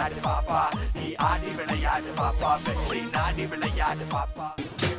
விளையாடு பாப்பா நீ ஆடி விளையாடு பாப்பா வெற்றி நாடி விளையாடு பாப்பா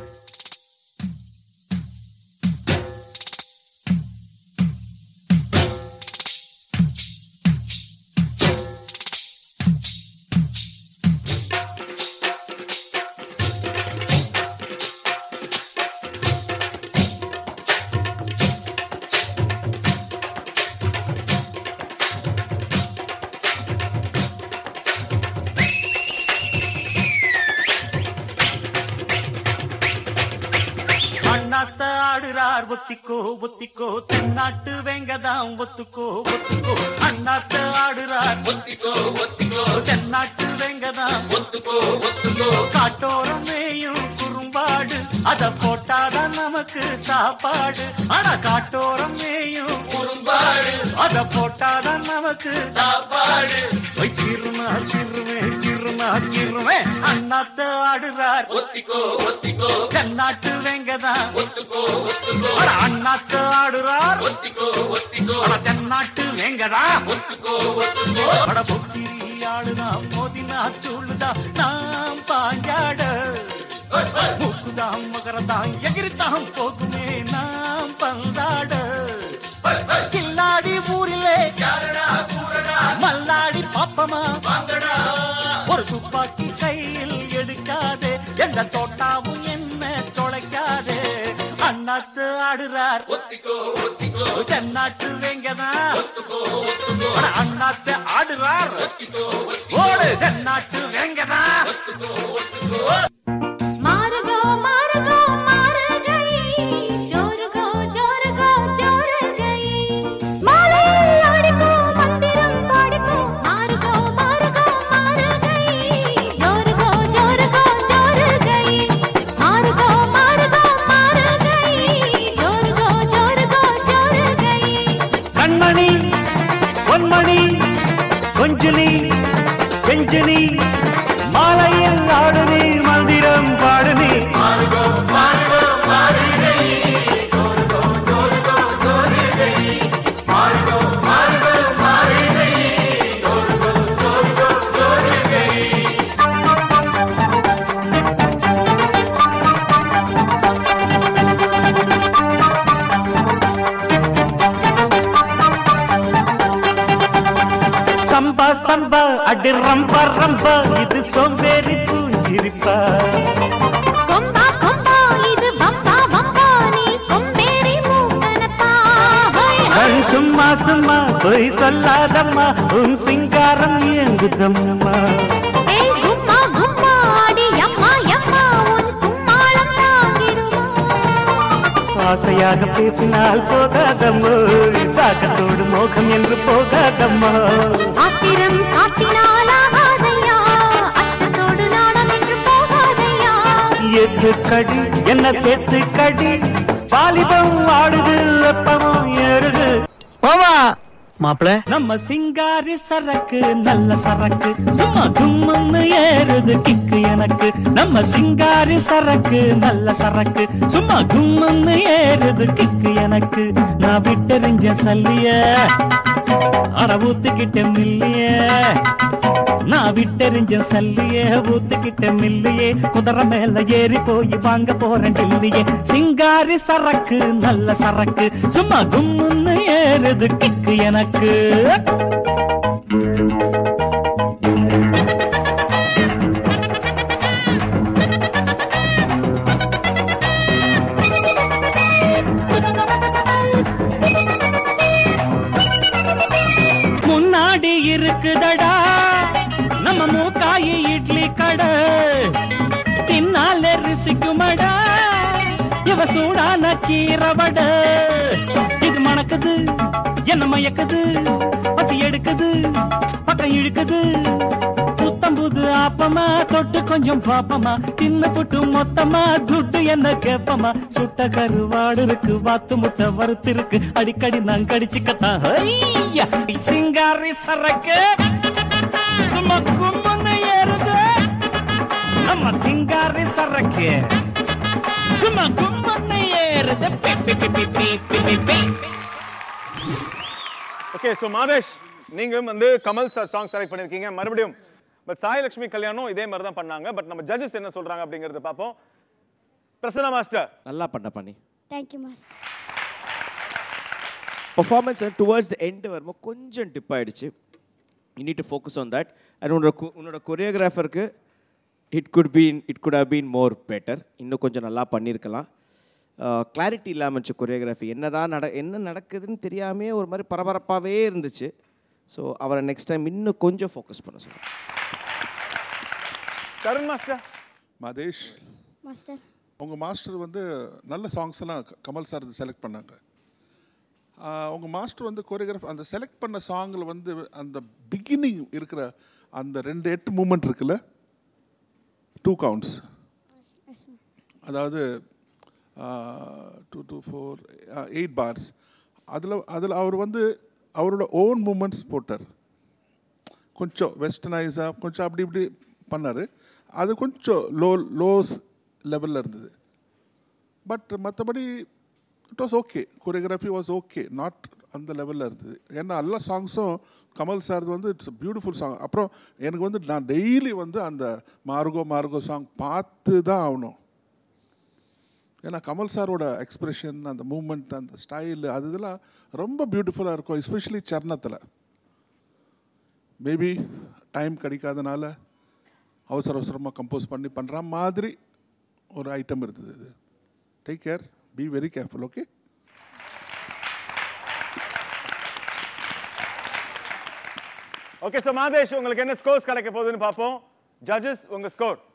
அண்ணாத்த ஆடுறார் ஒத்திக்கோ ஒத்திக்கோ தென்னாட்டு வெங்கதாம் ஒத்துக்கோ ஒத்துக்கோ அண்ணாத்த ஆடுறார் ஒத்திக்கோ ஒத்திக்கோ தென்னாட்டு வெங்கதாம் ஒத்துக்கோ ஒத்துக்கோ காட்டோரம் மேயும் குறும்பாடு அத போட்டாதான் நமக்கு சாப்பாடு ஆனா காட்டோரம் மேயும் குறும்பாடு அத போட்டாதான் நமக்கு சாப்பாடு ஒய் சிறுமா சிறுமே சிறுமா சிறுமே அண்ணாத்த ஆடுறார் ஒத்திக்கோ ஒத்திக்கோ தென்னாட்டு வெங்கதான் ஒத்துக்கோ ஒத்துக்கோ அட அண்ணாத்த ஆடுறார் ஒத்திக்கோ ஒத்திக்கோ அட தென்னாட்டு வெங்கதா ஒத்துக்கோ ஒத்துக்கோ அட பொத்திரி ஆடுதான் மோதினா தூளுதான் நாம் பாஞ்சாட மூக்குதாம் மகரதாம் எகிரித்தாம் போகுமே நாம் பந்தாட கில்லாடி ஊரிலே யாரடா கூறடா மல்லாடி பாப்பமா வாங்கடா ஒரு துப்பாக்கி கையில் எடுக்காதே எந்த தோட்டாவும் என்ன தொலைக்காதே அண்ணாத்து ஆடுறார் ஒத்திக்கோ ஒத்திக்கோ தென்னாட்டு வெங்கதான் ஒத்துக்கோ ஒத்துக்கோ அட அண்ணாத்து ஆடுறார் ஒத்திக்கோ ஒத்திக்கோ ஓடு தென்னாட்டு வெங்கதான் ஒத்துக்கோ ஒத்துக்கோ மாறுகோ மாறுகோ மாறுகை ஜோருகோ ஜோருகோ ஜோருகை மாலையில் ஆடிக்கோ மந்திரம் பாடிக்கோ மாறுகோ மாறுகோ மாறுகை ஜோருகோ ஜோருகோ ஜோருகை மாறுகோ மாறுகோ மாறுகை ஜோருகோ ஜோருகோ ஜோருகை கண்மணி பொன்மணி கொஞ்சுலி செஞ்சுலி மாலையில் ஆடு நீ மந்திரம் பாடு நீ மாறுகோ மாறுகோ மாறுகை ஜோருகோ ஜோருகோ ஜோருகை மாறுகோ மாறுகோ மாறுகை ஜோருகோ ஜோருகோ ஜோருகை சம்பா சம்பா அடி ரம்பா ரம்பா இது சோம்பேறி பூஞ்சிரிப்பா கொம்பா கொம்பா இது வம்பா வம்பா நீ கொம்பேறி மூக்கனப்பா ஹோய் ஹோய் கண் சும்மா சும்மா பொய் சொல்லாதம்மா உன் சிங்காரம் இயங்குதம்மா ஏய் கும்மா கும்மா அடி அம்மா அம்மா உன் கும்மாளம் தாங்கிடுமா ஆசையாக பேசினால் போகாதம்மோ தாக்கத்தோடு மோகம் என்று போகாதம்மா ஆத்திரம் காட்டினாலாகாதையா அச்சத்தோடு நாடம் என்று போகாதையா எது கடி என்ன சேர்த்து கடி வாலிபம் ஆடுது வெப்பமும் ஏறுது போவா மாப்பிள நம்ம சிங்காரி சரக்கு நல்ல சரக்கு சும்மா கும்முன்னு ஏறுது கிக்கு எனக்கு நம்ம சிங்காரி சரக்கு நல்ல சரக்கு சும்மா கும்முன்னு ஏறுது கிக்கு எனக்கு நான் விட்டெறிஞ்ச சல்லிய அட ஊத்துக்கிட்ட மில்லிய நான் விட்டெறிஞ்ச சல்லிய ஊத்துக்கிட்ட மில்லியே குதிரை மேல ஏறி போய் வாங்க போறேன் டில்லியே சிங்காரி சரக்கு நல்ல சரக்கு சும்மா கும்முன்னு ஏறுது கிக்கு எனக்கு முன்னாடி இருக்குதடா நம்ம மூக்காயி இட்லி கடை பின்னால ரிசிக்குமடா இவ சூடான கீரவட இது மணக்குது என்ன மயக்குது பசி எடுக்குது பக்கம் இழுக்குது புத்தம் புது ஆப்பமா தொட்டு கொஞ்சம் பாப்பமா தின்னு புட்டு மொத்தமா துட்டு என்ன கேப்பமா சுட்ட கருவாடு இருக்கு வாத்து முட்டை வறுத்து இருக்கு அடிக்கடி நான் கடிச்சுக்கத்தான் ஐயா! சிங்காரி சரக்கு சும்மா கும்புன்னு ஏறுது நம்ம சிங்காரி சரக்கு சும்மா கும்புன்னு ஏறுது பி, பி, பி, பி, பி, பி, பி, பி. ஓகே ஸோ மாதேஷ் நீங்களும் வந்து கமல் சார் சாங் செலக்ட் பண்ணியிருக்கீங்க மறுபடியும் பட் சாயலட்சுமி கல்யாணம் இதே மாதிரி தான் பண்ணாங்க பட் நம்ம ஜட்ஜஸ் என்ன சொல்றாங்க அப்படிங்கறத பார்ப்போம் பிரசன்னா மாஸ்டர் நல்லா பண்ண பண்ணி thank you master performance towards the end வரும்போது கொஞ்சம் டிப் ஆயிடுச்சு you need to focus on that and உன்னோட co- உன்னோட கொரியோகிராஃபருக்கு it good been it good have been more better இன்னும் கொஞ்சம் நல்லா பண்ணியிருக்கலாம் கிளாரிட்டி இல்லாமல் இருந்துச்சு கொரியோகிராஃபி என்னதான் நட என்ன நடக்குதுன்னு தெரியாமே ஒரு மாதிரி பரபரப்பாகவே இருந்துச்சு ஸோ அவரை நெக்ஸ்ட் டைம் இன்னும் கொஞ்சம் ஃபோக்கஸ் பண்ண சொல்லுங்கள் தருண் மாஸ்டர் மதேஷ் மாஸ்டர் உங்கள் மாஸ்டர் வந்து நல்ல சாங்ஸ் எல்லாம் க- கமல் சார் செலக்ட் பண்ணாங்க உங்கள் மாஸ்டர் வந்து கோரியோகிராஃப் அந்த செலக்ட் பண்ண சாங்கில் வந்து அந்த பிகினிங் இருக்கிற அந்த ரெண்டு எட்டு மூமெண்ட் இருக்குல்ல டூ கவுண்ட்ஸ் அதாவது two two four eight bars அதில் அதில் அவர் வந்து அவரோட ஓன் மூமெண்ட்ஸ் போட்டார் கொஞ்சம் வெஸ்டர்னைஸாக கொஞ்சம் அப்படி இப்படி பண்ணார் அது கொஞ்சம் லோ லோஸ் லெவலில் இருந்தது பட் மற்றபடி it was okay choreography was okay not அந்த லெவலில் இருந்தது ஏன்னா எல்லா சாங்ஸும் கமல் சார் வந்து இட்ஸ் பியூட்டிஃபுல் சாங் அப்புறம் எனக்கு வந்து நான் டெய்லி வந்து அந்த மார்கோ மார்கோ சாங் பார்த்து தான் ஆகணும் ஏன்னா கமல் சாரோட எக்ஸ்பிரஷன் அந்த மூமெண்ட் அந்த ஸ்டைல் அது இதெல்லாம் ரொம்ப பியூட்டிஃபுல்லாக இருக்கும் எஸ்பெஷலி சரணத்தில் மேபி டைம் கிடைக்காதனால அவசர அவசரமாக கம்போஸ் பண்ணி பண்ணுற மாதிரி ஒரு ஐட்டம் இருந்தது இது take care be very careful okay okay so Madhesh உங்களுக்கு என்ன ஸ்கோர்ஸ் கிடைக்க போகுதுன்னு பார்ப்போம் ஜட்ஜஸ் உங்க ஸ்கோர்